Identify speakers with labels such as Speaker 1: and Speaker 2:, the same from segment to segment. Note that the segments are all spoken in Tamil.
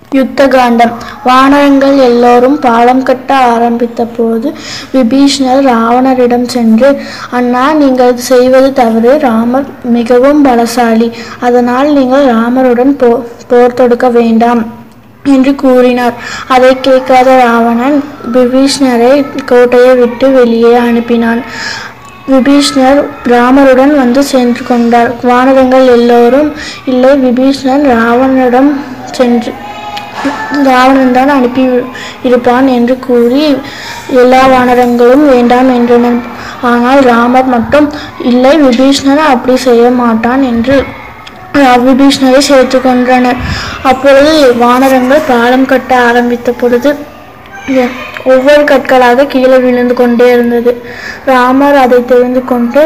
Speaker 1: யுத்த காண்டம் வானரங்கள் எல்லோரும் பாலம் கட்ட ஆரம்பித்த போது விபீஷ்ணர் ராவணரிடம் சென்று அண்ணா நீங்கள் செய்வது தவறு ராமர் மிகவும் பலசாலி அதனால் நீங்கள் ராமருடன் போ போர் தொடுக்க வேண்டாம் என்று கூறினார் அதை கேட்காத ராவணன் விபீஷ்ணரை கோட்டையை விட்டு வெளியே அனுப்பினான் விபீஷ்ணர் ராமருடன் வந்து சென்று கொண்டார் வானரங்கள் எல்லோரும் இல்லை விபீஷ்ணன் ராவணனிடம் சென்று ராவணன் தான் அனுப்பி இருப்பான் என்று கூறி எல்லா வானரங்களும் வேண்டாம் என்றனர் ஆனால் ராமர் மட்டும் இல்லை விபீஷ்ணன் அப்படி செய்ய மாட்டான் என்று விபீஷ்ணரை சேர்த்து கொன்றனர் அப்பொழுது வானரங்கள் பாலம் கட்ட ஆரம்பித்த பொழுது எ- ஒவ்வொரு கற்களாக கீழே விழுந்து கொண்டே இருந்தது ராமர் அதை தெரிந்து கொண்டு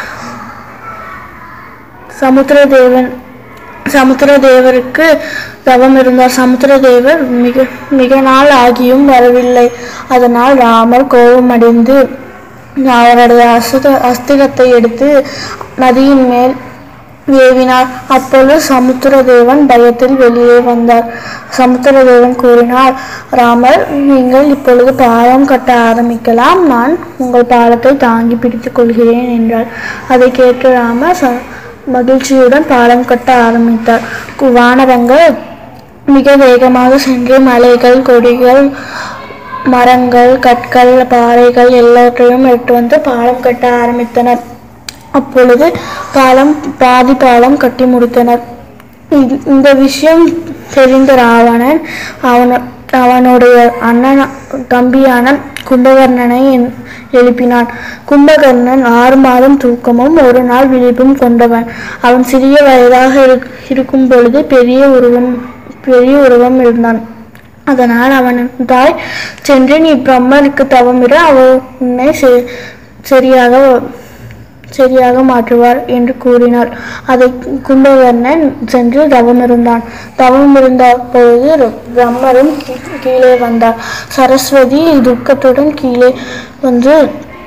Speaker 1: சமுத்திரதேவன் சமுத்திரதேவருக்கு தவம் இருந்தார் சமுத்திரதேவர் மிக மிக நாள் ஆகியும் வரவில்லை அதனால் ராமர் கோபமடைந்து அவருடைய அஸ்த அஸ்திகத்தை எடுத்து நதியின் மேல் ஏவினார் அப்பொழுது சமுத்திரதேவன் பயத்தில் வெளியே வந்தார் சமுத்திரதேவன் கூறினார் ராமர் நீங்கள் இப்பொழுது பாலம் கட்ட ஆரம்பிக்கலாம் நான் உங்கள் பாலத்தை தாங்கி பிடித்துக் கொள்கிறேன் என்றார் அதை கேட்டு ராமர் ச- மகிழ்ச்சியுடன் பாலம் கட்ட ஆரம்பித்தார் கு- வானரங்கள் மிக வேகமாக சென்று மலைகள் கொடிகள் மரங்கள் கற்கள் பாறைகள் எல்லாத்தையும் எடுத்து வந்து பாலம் கட்ட ஆரம்பித்தனர் அப்பொழுது பாலம் பாதி பாலம் கட்டி முடித்தனர் இது- இந்த விஷயம் தெரிந்த ராவணன் அவன அவனுடைய அண்ணன் தம்பியான கும்பகர்ணனை என்- எழுப்பினான் கும்பகர்ணன் ஆறு மாதம் தூக்கமும் ஒரு நாள் விழிப்பும் கொண்டவன் அவன் சிறிய வயதாக இருக்- இருக்கும் பொழுது பெரிய உருவம் பெரிய உருவம் இருந்தான் அதனால் அவன் தாய் சென்று நீ பிரம்மனுக்கு தவமிட அவர் உன்னை செ- சரியாக சரியாக மாற்றுவார் என்று கூறினார் அதை கும்பகர்ணன் சென்று தவம் இருந்தான் தவம் இருந்த பொழுது பிரம்மரும் கீ- கீழே வந்தார் சரஸ்வதி துக்கத்துடன் கீழே வந்து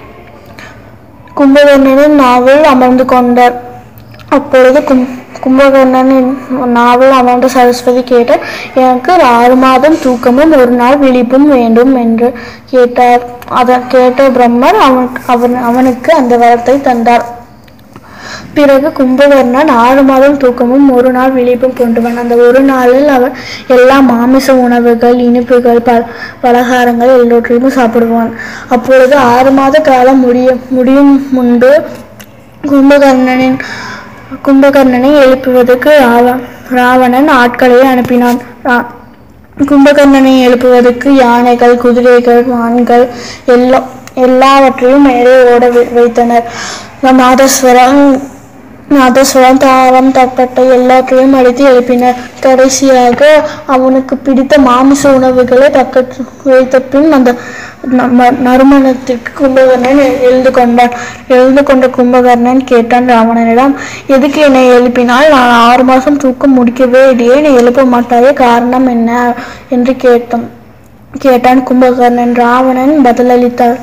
Speaker 1: கும்பகர்ணனின் நாவில் அமர்ந்து கொண்டார் அப்பொழுது கும் கும்பகர்ணனின் நாவில் அமர்ந்த சரஸ்வதி கேட்ட எனக்கு ஆறு மாதம் தூக்கமும் ஒரு நாள் விழிப்பும் வேண்டும் என்று கேட்டார் அதை கேட்ட பிரம்மர் அவனுக்கு அவன் அவனுக்கு அந்த வரத்தை தந்தார் பிறகு கும்பகர்ணன் ஆறு மாதம் தூக்கமும் ஒரு நாள் விழிப்பும் கொண்டவன் அந்த ஒரு நாளில் அவன் எல்லா மாமிச உணவுகள் இனிப்புகள் ப பலகாரங்கள் எல்லோற்றையும் சாப்பிடுவான் அப்பொழுது ஆறு மாத காலம் முடிய முடியும் முன்பு கும்பகர்ணனின் கும்பகர்ணனை எழுப்புவதற்கு ராவ- ராவணன் ஆட்களை அனுப்பினான் ரா- கும்பகர்ணனை எழுப்புவதற்கு யானைகள் குதிரைகள் மான்கள் எல்லா எல்லாவற்றையும் மேலே ஓட வை- வைத்தனர் நாதஸ்வரம் நாதஸ்வரம் தாளம் தப்பட்டை எல்லாத்தையும் அடித்து எழுப்பினர் கடைசியாக அவனுக்கு பிடித்த மாமிச உணவுகளை பக்கத்து வைத்த பின் அந்த ந- ம- நறுமணத்திற்கு கும்பகர்ணன் எ- எழுந்து கொண்டான் எழுந்து கொண்ட கும்பகர்ணன் கேட்டான் ராவணனிடம் எதுக்கு என்னை எழுப்பினால் நான் ஆறு மாதம் தூக்கம் முடிக்கவே இல்லையே நீ எழுப்ப மாட்டாயே காரணம் என்ன என்று கேட்டான் கேட்டான் கும்பகர்ணன் ராவணன் பதிலளித்தார்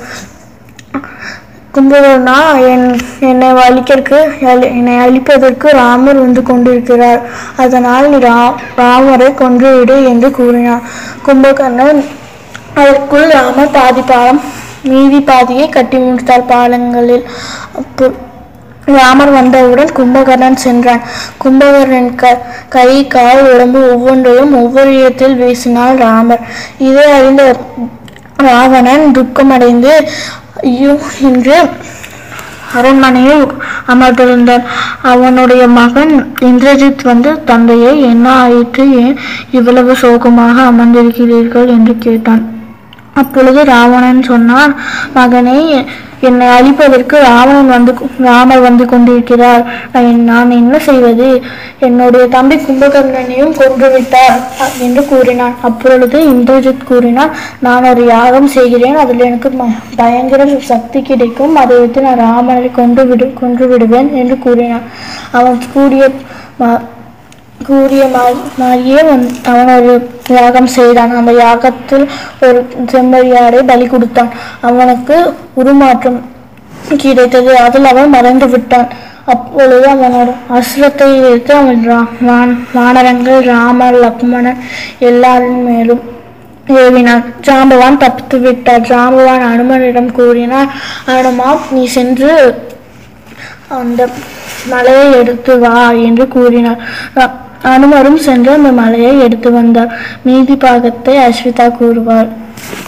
Speaker 1: கும்பகர்ணா என் என்னை அழிக்கிறதுக்கு அழி- என்னை அழிப்பதற்கு ராமர் வந்து கொண்டிருக்கிறார் அதனால் நீ ரா ராமரை கொன்றுவிடு என்று கூறினார் கும்பகர்ணன் அதற்குள் ராமர் பாதி பாலம் மீதி பாதியை கட்டி முடித்தார் பாலங்களில் அப்போ ராமர் வந்தவுடன் கும்பகர்ணன் சென்றான் கும்பகர்ணன் க கை கால் உடம்பு ஒவ்வொன்றையும் ஒவ்வொரு இடத்தில் வீசினாள் ராமர் இதை அறிந்த ராவணன் துக்கமடைந்து ஐயோ என்று அரண்மனையில் அமர்ந்திருந்தான் அவனுடைய மகன் இந்திரஜித் வந்து தந்தையை என்ன ஆயிற்று ஏன் இவ்வளவு சோகமாக அமர்ந்திருக்கிறீர்கள் என்று கேட்டான் அப்பொழுது ராவணன் சொன்னான் மகனே என்னை அழிப்பதற்கு ராவணன் வந்து ராமர் வந்து கொண்டிருக்கிறார் நான் நான் என்ன செய்வது என்னுடைய தம்பி கும்பகர்ணனையும் கொன்று விட்டார் அ- என்று கூறினான் அப்பொழுது இந்திரஜித் கூறினான் நான் ஒரு யாகம் செய்கிறேன் அதில் எனக்கு ம- பயங்கர சக்தி கிடைக்கும் அதை வைத்து நான் ராமனை கொன்று விடு கொன்று விடுவேன் என்று கூறினான் அவன் கூடிய ம- கூறிய மா- மாதிரியே வந்- அவன் ஒரு யாகம் செய்தான் அந்த யாகத்தில் ஒரு செம்மறியாடை பலி கொடுத்தான் அவனுக்கு உருமாற்றம் கிடைத்தது அதில் அவன் மறைந்து விட்டான் அப்பொழுது அவனோட அசுரத்தை வைத்து அவன் ரா- வான்- வானரங்கள் ராமர் லக்ஷ்மணன் எல்லாரின் மேலும் ஏவினான் ஜாம்பவான் தப்பித்து விட்டார் ஜாம்பவான் அனுமனிடம் கூறினார் அனுமா நீ சென்று அந்த மலையை எடுத்து வா என்று கூறினார் அ- அனுமரும் சென்று அந்த மலையை எடுத்து வந்தார் மீதி பாகத்தை அஸ்விதா கூறுவார்